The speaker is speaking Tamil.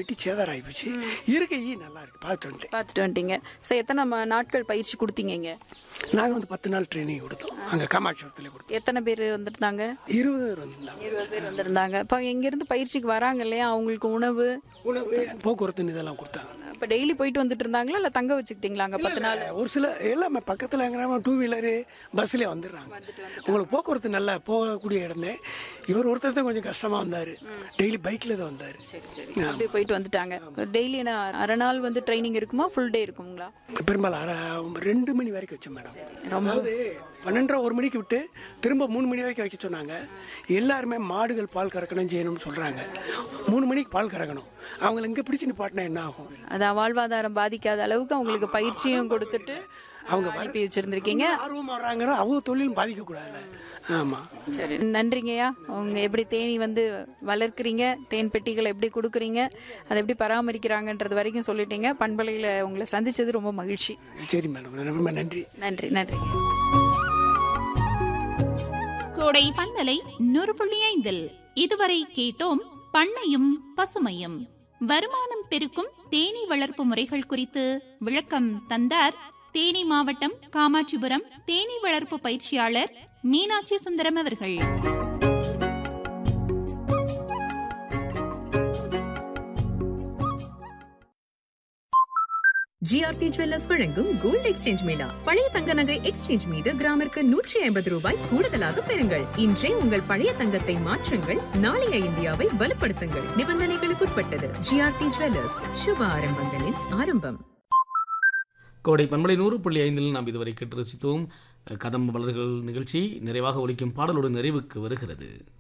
வெட்டி சேதாரம் ஆகிப்போச்சு இருக்க ஈ நல்லா இருக்கு பார்த்துட்டு வந்துட்டேன் பார்த்துட்டு வந்துட்டீங்க ஸோ எத்தனை ம- நாட்கள் பயிற்சி கொடுத்தீங்க இங்க நாங்கள் வந்து பத்து நாள் ட்ரைனிங் கொடுத்தோம் அங்கே காமாட்சிபுரத்தில் கொடுத்தோம் எத்தனை பேர் வந்திருந்தாங்க இருபது பேர் வந்திருந்தாங்க இருபது பேர் வந்திருந்தாங்க இப்போ இங்கேருந்து பயிற்சிக்கு வராங்க இல்லையா அவங்களுக்கு உணவு உணவு போக்குவரத்து இதெல்லாம் கொடுத்தாங்க இப்போ டெய்லி போயிட்டு வந்துட்டு இருந்தாங்களா இல்லை தங்க வச்சுக்கிட்டீங்களா அங்கே பத்து நாள் ஒரு சில எல்லாமே பக்கத்தில் எங்கிறாம டூ வீலரு பஸ்லேயே வந்துடுறாங்க உங்களுக்கு போக்குவரத்து நல்லா போகக்கூடிய இடமே இவர் ஒருத்தர் தான் கொஞ்சம் கஷ்டமாக வந்தார் டெய்லி பைக்கில் தான் வந்தார் சரி சரி அப்படியே போயிட்டு வந்துட்டாங்க டெய்லி என்ன அரை நாள் வந்து ட்ரைனிங் இருக்குமா ஃபுல் டே இருக்குங்களா பெரும்பாலும் அரை ரெண்டு மணி வரைக்கும் வச்சோம் மேடம் அதாவது பன்னெண்டரை ஒரு மணிக்கு விட்டு திரும்ப மூணு மணி வரைக்கும் வைக்க சொன்னாங்க எல்லாருமே மாடுகள் பால் கறக்கணும் செய்யணும்னு சொல்றாங்க மூணு மணிக்கு பால் கறக்கணும் அவங்கள இங்கே பிடிச்சு நிப்பாட்டினா என்ன ஆகும் அதான் வாழ்வாதாரம் பாதிக்காத அளவுக்கு அவங்களுக்கு பயிற்சியும் கொடுத்துட்டு அவங்க அனுப்பி வச்சிருந்திருக்கீங்க ஆர்வமாக வர்றாங்க அவங்க தொழிலும் பாதிக்கக்கூடாது ஆமாம் சரி நன்றிங்கய்யா அவங்க எப்படி தேனி வந்து வளர்க்குறீங்க தேன் பெட்டிகளை எப்படி கொடுக்குறீங்க அதை எப்படி பராமரிக்கிறாங்கன்றது வரைக்கும் சொல்லிட்டீங்க பண்பலையில் உங்களை சந்திச்சது ரொம்ப மகிழ்ச்சி சரி மேடம் ரொம்ப நன்றி நன்றி நன்றி கோடை பண்பலை நூறு புள்ளி ஐந்தில் இதுவரை கேட்டோம் பண்ணையும் பசுமையும் வருமானம் பெருக்கும் தேனீ வளர்ப்பு முறைகள் குறித்து விளக்கம் தந்தார் தேனி மாவட்டம் காமாட்சிபுரம் தேனீ வளர்ப்பு பயிற்சியாளர் மீனாட்சி சுந்தரம் அவர்கள் ஜிஆர்டி ஜுவல்லர்ஸ் வழங்கும் கோல்ட் எக்ஸ்சேஞ்ச் மேளா பழைய தங்க நகை எக்ஸ்சேஞ்ச் மீது கிராமிற்கு நூற்றி ஐம்பது ரூபாய் கூடுதலாக பெறுங்கள் இன்றே உங்கள் பழைய தங்கத்தை மாற்றுங்கள் நாளைய இந்தியாவை வலுப்படுத்துங்கள் நிபந்தனைகளுக்குட்பட்டது ஜிஆர்டி ஜுவல்லர்ஸ் சுப ஆரம்பங்களின் ஆரம்பம் கோடை பண்பலை நூறு புள்ளி ஐந்தில் நாம் இதுவரை கேட்டு ரசித்தோம் கதம்ப மலர்கள் நிகழ்ச்சி நிறைவாக ஒலிக்கும் பாடலோடு நிறைவுக்கு வருகிறது